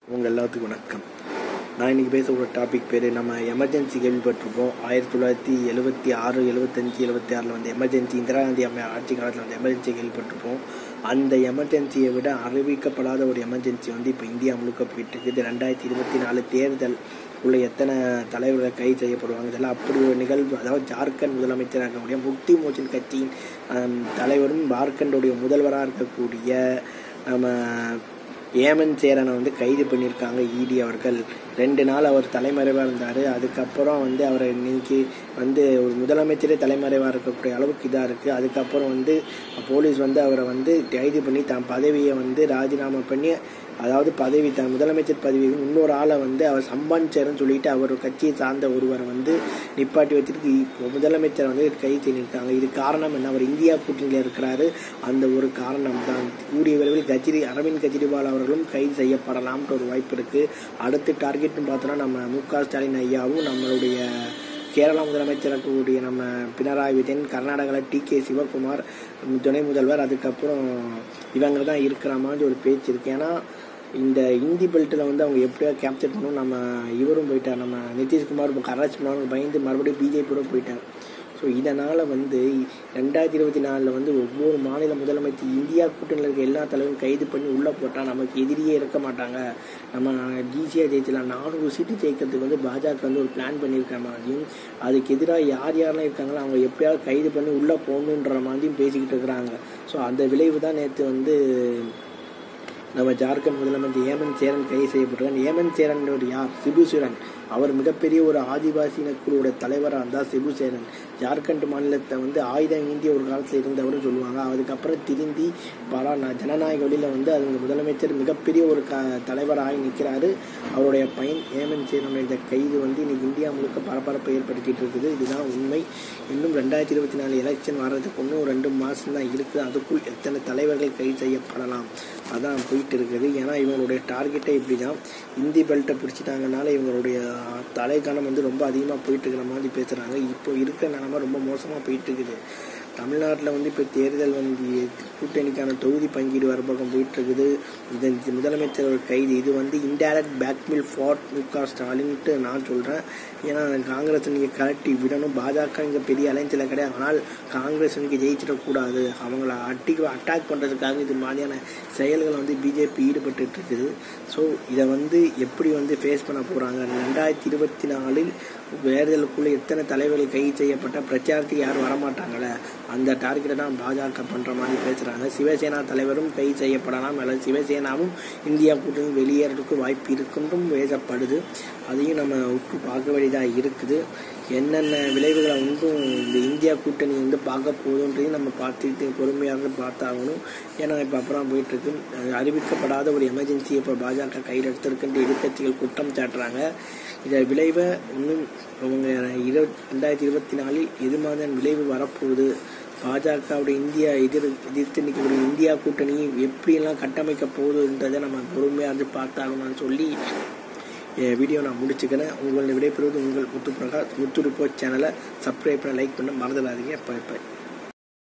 உங்கள் எல்லாத்துக்கும் வணக்கம் நான் இன்றைக்கி பேச ஒரு டாபிக் பேர் நம்ம எமர்ஜென்சி கேள்விப்பட்டிருப்போம் ஆயிரத்தி தொள்ளாயிரத்தி எழுபத்தி ஆறு எழுபத்தஞ்சி எழுபத்தி ஆறில் வந்து எமர்ஜென்சி இந்திரா காந்தி அம்மா ஆட்சி காலத்தில் வந்து எமர்ஜென்சி கேள்விப்பட்டிருப்போம் அந்த எமர்ஜென்சியை விட அறிவிக்கப்படாத ஒரு எமர்ஜென்சி வந்து இப்போ இந்தியா முழுக்க போயிட்டு இருக்குது ரெண்டாயிரத்தி இருபத்தி நாலு தேர்தல் உள்ள எத்தனை தலைவர்கள் கைது செய்யப்படுவாங்க இதெல்லாம் அப்படி ஒரு நிகழ்வு அதாவது ஜார்க்கண்ட் முதலமைச்சராக இருக்கக்கூடிய முக்தி மோச்சன் கட்சியின் ஆம், தலைவரும் ஜார்க்கண்டுடைய முதல்வராக இருக்கக்கூடிய நம்ம ஏமன் சேரனை வந்து கைது பண்ணியிருக்காங்க இடி அவர்கள் ரெண்டு நாள் அவர் தலைமறைவாக இருந்தார் அதுக்கப்புறம் வந்து அவரை இன்னைக்கு வந்து ஒரு முதலமைச்சரே தலைமறைவாக இருக்கக்கூடிய அளவுக்கு இதாக இருக்குது அதுக்கப்புறம் வந்து போலீஸ் வந்து அவரை வந்து கைது பண்ணி தன் பதவியை வந்து ராஜினாமா பண்ணி அதாவது பதவி தன் முதலமைச்சர் பதவிக்கு இன்னொரு ஆளை வந்து அவர் சம்பாதிச்சாருன்னு சொல்லிட்டு அவர் கட்சியை சார்ந்த ஒருவரை வந்து நிப்பாட்டி வச்சுட்டு இப்போ முதலமைச்சரை வந்து கைது பண்ணியிருக்காங்க இது காரணம் என்ன அவர் இந்தியா கூட்டணியில் இருக்கிறாரு அந்த ஒரு காரணம் தான் கூடிய விரைவில் கஜ்ரி அரவிந்த் கெஜ்ரிவால் அவர்களும் கைது செய்யப்படலாம்ன்ற ஒரு வாய்ப்பு இருக்குது அடுத்து டார்கெட்னு பார்த்தோன்னா நம்ம மு க ஸ்டாலின் ஐயாவும் நம்மளுடைய கேரளா முதலமைச்சர் இருக்கக்கூடிய நம்ம பினராயி விஜயன் கர்நாடகாவில் டி கே சிவகுமார் துணை முதல்வர் அதுக்கப்புறம் இவங்க தான் இருக்கிற மாதிரி ஒரு பேச்சு இருக்கு ஏன்னா இந்த இந்தி பெல்ட்டில் வந்து அவங்க எப்படியா கேப்சர் பண்ணணும் நம்ம இவரும் போயிட்டார் நம்ம நிதிஷ்குமார் அரெஸ்ட் பண்ணுவாங்க பயந்து மறுபடியும் பிஜேபியோட போயிட்டார் ஸோ இதனால் வந்து ரெண்டாயிரத்தி இருபத்தி நாலில் வந்து ஒவ்வொரு மாநில முதலமைச்சர் இந்தியா கூட்டணியில் இருக்க எல்லா தலைவரும் கைது பண்ணி உள்ளே போட்டால் நமக்கு எதிரியே இருக்க மாட்டாங்க நம்ம ஈஸியாக ஜெயிச்சலாம் நானூறு சீட்டு ஜெயிக்கிறதுக்கு வந்து பாஜக வந்து ஒரு பிளான் பண்ணியிருக்கிற மாதிரியும் அதுக்கு எதிராக யார் யாரெல்லாம் இருக்காங்களோ அவங்க எப்படியாவது கைது பண்ணி உள்ளே போகணுன்ற மாதிரியும் பேசிக்கிட்டு இருக்கிறாங்க ஸோ அந்த விளைவு தான் நேற்று வந்து நம்ம ஜார்க்கண்ட் முதலமைச்சர் ஏமன் சேரன் கைது செய்யப்பட்டிருக்காங்க ஏமன் சேரன் ஒரு யார் சிபு சோரன் அவர் மிகப்பெரிய ஒரு ஆதிவாசி இனக்குழுவோட தலைவராக இருந்தால் சிபு சேரன் ஜார்க்கண்ட் மாநிலத்தை வந்து ஆயுதம் ஏந்திய ஒரு காலத்தில் இருந்தவர்னு சொல்லுவாங்க அதுக்கப்புறம் திருந்தி பல ந- ஜனநாயக வழியில் வந்து அதுங்க முதலமைச்சர் மிகப்பெரிய ஒரு க தலைவராகி நிற்கிறாரு அவருடைய பையன் ஏமன் சேரனுடைய இந்த கைது வந்து இன்னைக்கு இந்தியா முழுக்க பரபரப்பை ஏற்படுத்திட்டு இருக்குது இதுதான் உண்மை இன்னும் ரெண்டாயிரத்தி இருபத்தி நாலு எலெக்ஷன் வர்றதுக்கு இன்னும் ரெண்டு மாதம் தான் இருக்குது அதுக்குள் எத்தனை தலைவர்கள் கைது செய்யப்படலாம் அதான் போயிட்டு இருக்குது ஏன்னா இவங்களுடைய டார்கெட்டே இப்படி தான் இந்தி பெல்ட்டை பிடிச்சிட்டாங்கனால இவங்களுடைய தலைக்கணம் வந்து ரொம்ப அதிகமாக போயிட்டு இருக்கிற மாதிரி பேசுகிறாங்க இப்போ இருக்கிற நிலமை ரொம்ப மோசமாக போயிட்டு இருக்குது தமிழ்நாட்டில் வந்து இப்போ தேர்தல் வந்து கூட்டணிக்கான தொகுதி பங்கீடு வர பக்கம் போயிட்டு இருக்குது இது இது முதலமைச்சர் ஒரு கைது இது வந்து இன்டைரக்ட் பேக்மில் ஃபார் மு க ஸ்டாலின்ட்டு நான் சொல்கிறேன் ஏன்னா காங்கிரஸ் நீங்கள் கலட்டி விடணும் பாஜக இங்கே பெரிய அலைன்ஸில் கிடையாது ஆனால் காங்கிரஸ் இன்னைக்கு ஜெயிச்சிடக்கூடாது அவங்கள அட்டி அட்டாக் பண்ணுறதுக்காக இது மாதிரியான செயல்களை வந்து பிஜேபி ஈடுபட்டு இருக்குது ஸோ இதை வந்து எப்படி வந்து ஃபேஸ் பண்ண போகிறாங்க ரெண்டாயிரத்தி இருபத்தி நாலில் தேர்தலுக்குள்ளே எத்தனை தலைவர்கள் கைது செய்யப்பட்ட பிரச்சாரத்துக்கு யாரும் வரமாட்டாங்களே அந்த டார்கெட்டை தான் பாஜக பண்ணுற மாதிரி பேசுகிறாங்க சிவசேனா தலைவரும் கைது செய்யப்படலாம் அல்லது சிவசேனாவும் இந்தியா கூட்டணி வெளியேறதுக்கு வாய்ப்பு இருக்குன்றும் பேசப்படுது அதையும் நம்ம உற்று பார்க்க வேண்டியதாக இருக்குது என்னென்ன விளைவுகளை ஒன்றும் இந்த இந்தியா கூட்டணி வந்து பார்க்க போகுதுன்றதையும் நம்ம பார்த்துக்கிட்டு பொறுமையாக பார்த்தாகணும் ஏன்னா இப்போ அப்புறம் போயிட்டுருக்கு அது அறிவிக்கப்படாத ஒரு எமர்ஜென்சி இப்போ பாஜக கையில் எடுத்திருக்குன்ற எதிர்க்கட்சிகள் குற்றம் சாட்டுறாங்க இதை விளைவை இன்னும் அவங்க இருபத் ரெண்டாயிரத்தி இருபத்தி நாலில் எது மாதிரியான விளைவு வரப்போகுது பாஜகவுடைய இந்தியா எதிர் எதிர்த்து நிற்கக்கூடிய இந்தியா கூட்டணி எப்படியெல்லாம் கட்டமைக்க போகுதுன்றதை நம்ம பொறுமையாக இருந்து பார்த்தாகணும்னு சொல்லி என் வீடியோ நான் முடிச்சுக்கிறேன் உங்களை விடைபெறுவது உங்கள் முத்து பிரகாஷ் முத்து ரிப்போர்ட் சேனலை சப்ஸ்கிரைப் பண்ண லைக் பண்ண மறந்துடாதீங்க பை பை